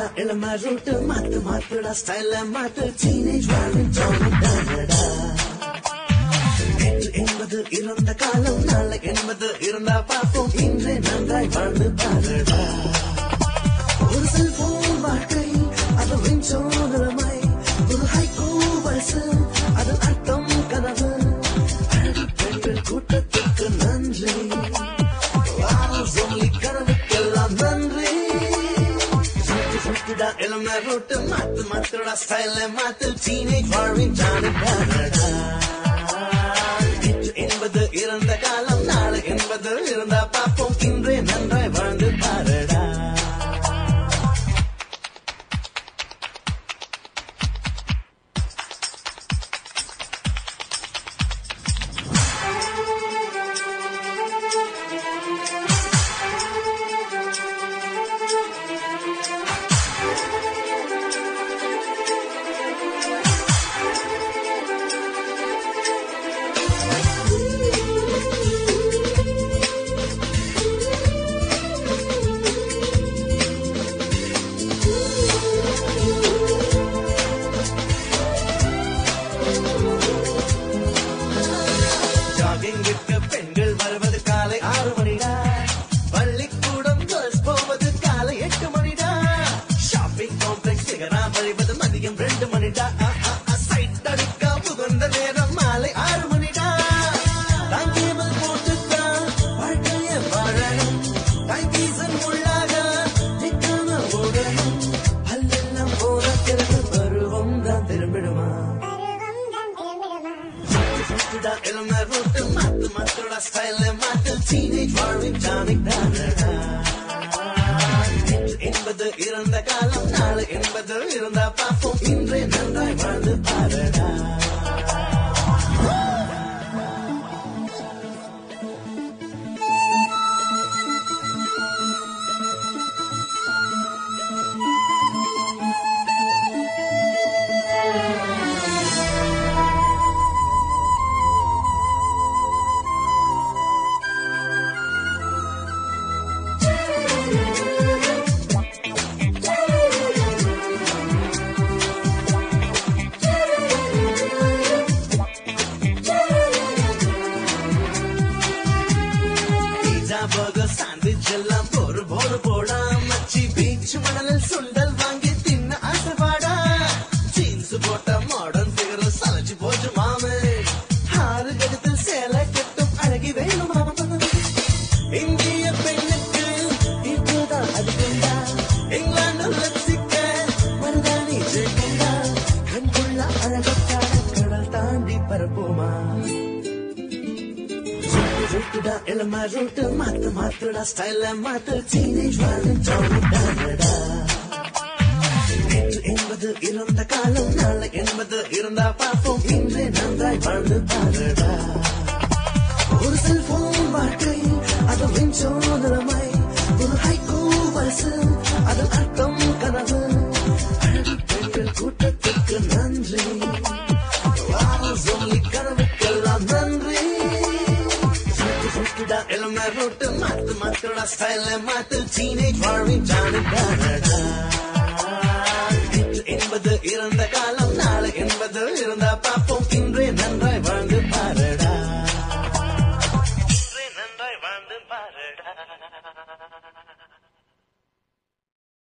இளம route மாத்து மாத்துடா ஸ்டைல மாத்து டீனேஜ் வாழ்வின் ஜாலி தானடா நேற்று என்பது இறந்த காலம் நாளை என்பது இருந்தா பார்ப்போம் இன்றே நன்றாய் வாழ்ந்து பாருடா ஒரு செல்போன் வாழ்க்கை அது விஞ்சோதரமாய் ஒரு ஹைகோ வயசு அதன் அர்த்தம் கனவு அழகு பெண்கள் கூட்டத்துக்கு நன்றி வாரம் சொல்லி கனவுக்கெல்லாம் நன்றி சுட்டு சுட்டுடா இளம ரோட்டு மாத்து மாத்துடா ஸ்டைல மாத்து டீனேஜ் வாழ்வின் ஜானி பாருடா நேற்று என்பது இறந்த காலம் நாளை என்பது இருந்தா பார்ப்போம் இன்றே நன்றாய் வாழ்ந்து பாருடா ஜாகிங்கிற்கு பெண்கள் வருவது காலை ஆறு மணிடா பள்ளிக்கூடம் கேர்ள்ஸ் போவது காலை எட்டு மணிடா ஷாப்பிங் காம்ப்ளெக்ஸ் சிகரா வழிவது மதியம் ரெண்டு மணிடா அ, அ, அ, சைட் அடிக்க புகுந்த நேரம் மாலை ஆறு மணிடா டைம் போட்டுத்தான் வாழ்க்கைய வாழணும் டைபீசன் உள்ளாக நிக்காம ஓடணும் பல்லெல்லாம் போன பிறகு பருவம் தான் திரும்பிடுமா சுட்டுடா இளம ரோட்டு மாத்து மாத்துடா ஸ்டைல மாத்து டீனேஜ் வாழ்வின் ஜானி தானடா நேற்று என்பது இறந்த காலம் நாளை என்பது இருந்தா பார்ப்போம் இன்றே நன்றாய் வாழ்ந்து பாருடா பீஸா பர்கர் சாண்ட்விச் எல்லாம் போரு போரு போடா மச்சி பீச் மணலில் சுண்டல் வாங்கி தின்ன ஆசைப்பாடா ஜீன்ஸ் போட்ட மாடர்ன் ஃபிகர் சலைச்சு போச்சு மாமே ஆறு கழுத்தில் சேலை கட்டும் அழகி வேணும் மாமா இந்திய பெண்ணுக்கு இப்போதான் அது கண்டா இங்கிலாந்து லட்சிக்க மருதாணி ஜெயகண்டா கண்குள்ள அழகத்தாட கடல் தாண்டி பரப்போமா சுட்டுடா இளம ரூட்டு மாத்து மாத்துடா ஸ்டைல மாத்து டீனேஜ் வாழ்வின் ஜாலி தானடா நேற்று என்பது இறந்த காலம் நாளை என்பது இருந்தா பார்ப்போம் இன்றே நன்றாய் வாழ்ந்து பாருடா ஒரு செல்போன் வாழ்க்கை அது விஞ்சோதரமாய் ஒரு ஹைகோ வயசு அதன் அர்த்தம் கனவு அழகு பெண்கள் கூட்டத்துக்கு நன்றி வாரம் சொல்லி கனவுக்கெல்லாம் நன்றி சுட்டு சுட்டுடா இளம ரோட்டு மாத்து மாத்துடா ஸ்டைல மாத்து டீனேஜ் வாழ்வின் ஜானி தானடா நேற்று என்பது இறந்த காலம் நாளை என்பது இருந்தா பார்ப்போம் இன்றே நன்றாய்